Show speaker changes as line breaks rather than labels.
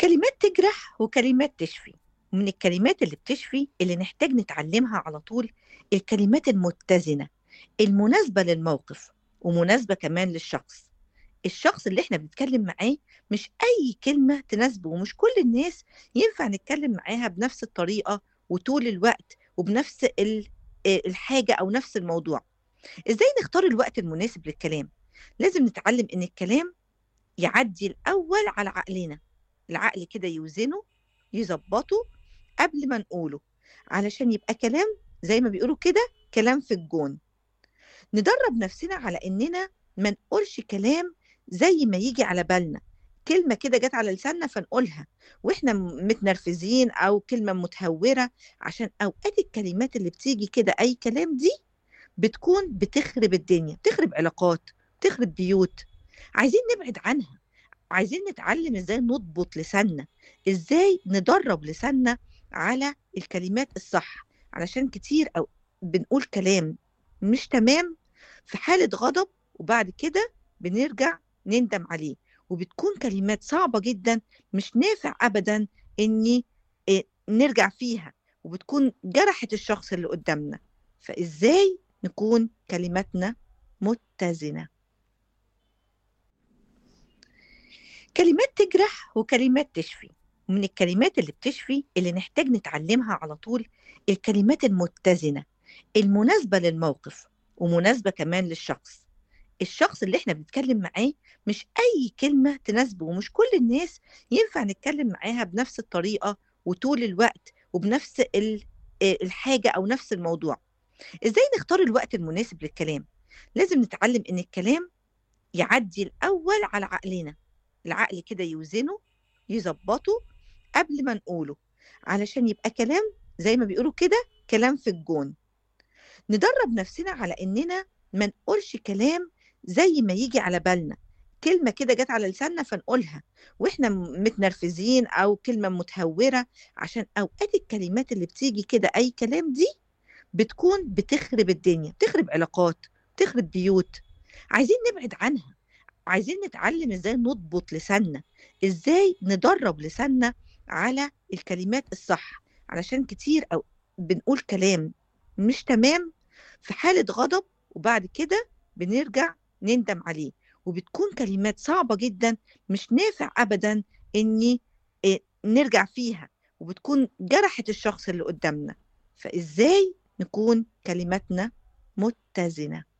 كلمات تجرح وكلمات تشفي ومن الكلمات اللي بتشفي اللي نحتاج نتعلمها على طول الكلمات المتزنة المناسبة للموقف ومناسبة كمان للشخص الشخص اللي احنا بنتكلم معاه مش أي كلمة تناسبه ومش كل الناس ينفع نتكلم معاها بنفس الطريقة وطول الوقت وبنفس ال- الحاجة أو نفس الموضوع إزاي نختار الوقت المناسب للكلام لازم نتعلم إن الكلام يعدي الأول على عقلنا العقل كده يوزنه يظبطه قبل ما نقوله علشان يبقى كلام زي ما بيقولوا كده كلام في الجون ندرب نفسنا على إننا ما نقولش كلام زي ما يجي على بالنا كلمة كده جت على لساننا فنقولها واحنا م- متنرفزين او كلمة متهورة عشان اوقات الكلمات اللي بتيجي كده اي كلام دي بتكون بتخرب الدنيا بتخرب علاقات بتخرب بيوت عايزين نبعد عنها عايزين نتعلم ازاي نضبط لساننا ازاي ندرب لساننا على الكلمات الصح علشان كتير او بنقول كلام مش تمام في حالة غضب وبعد كده بنرجع نندم عليه وبتكون كلمات صعبة جدا مش نافع أبدا إني إيه، نرجع فيها وبتكون جرحت الشخص اللي قدامنا فإزاي نكون كلماتنا متزنة كلمات تجرح وكلمات تشفي ومن الكلمات اللي بتشفي اللي نحتاج نتعلمها على طول الكلمات المتزنة المناسبة للموقف ومناسبة كمان للشخص الشخص اللي احنا بنتكلم معاه مش أي كلمة تناسبه ومش كل الناس ينفع نتكلم معاها بنفس الطريقة وطول الوقت وبنفس ال- آه، الحاجة أو نفس الموضوع إزاي نختار الوقت المناسب للكلام لازم نتعلم إن الكلام يعدي الأول على عقلنا العقل كده يوزنه يظبطه قبل ما نقوله علشان يبقى كلام زي ما بيقولوا كده كلام في الجون ندرب نفسنا على إننا ما نقولش كلام زي ما يجي على بالنا كلمة كده جت على لساننا فنقولها واحنا م- متنرفزين او كلمة متهورة عشان اوقات الكلمات اللي بتيجي كده اي كلام دي بتكون بتخرب الدنيا بتخرب علاقات بتخرب بيوت عايزين نبعد عنها عايزين نتعلم ازاي نضبط لساننا ازاي ندرب لساننا على الكلمات الصح علشان كتير او بنقول كلام مش تمام في حالة غضب وبعد كده بنرجع نندم عليه وبتكون كلمات صعبة جدا مش نافع أبدا إني إيه، نرجع فيها وبتكون جرحت الشخص اللي قدامنا فإزاي نكون كلماتنا متزنة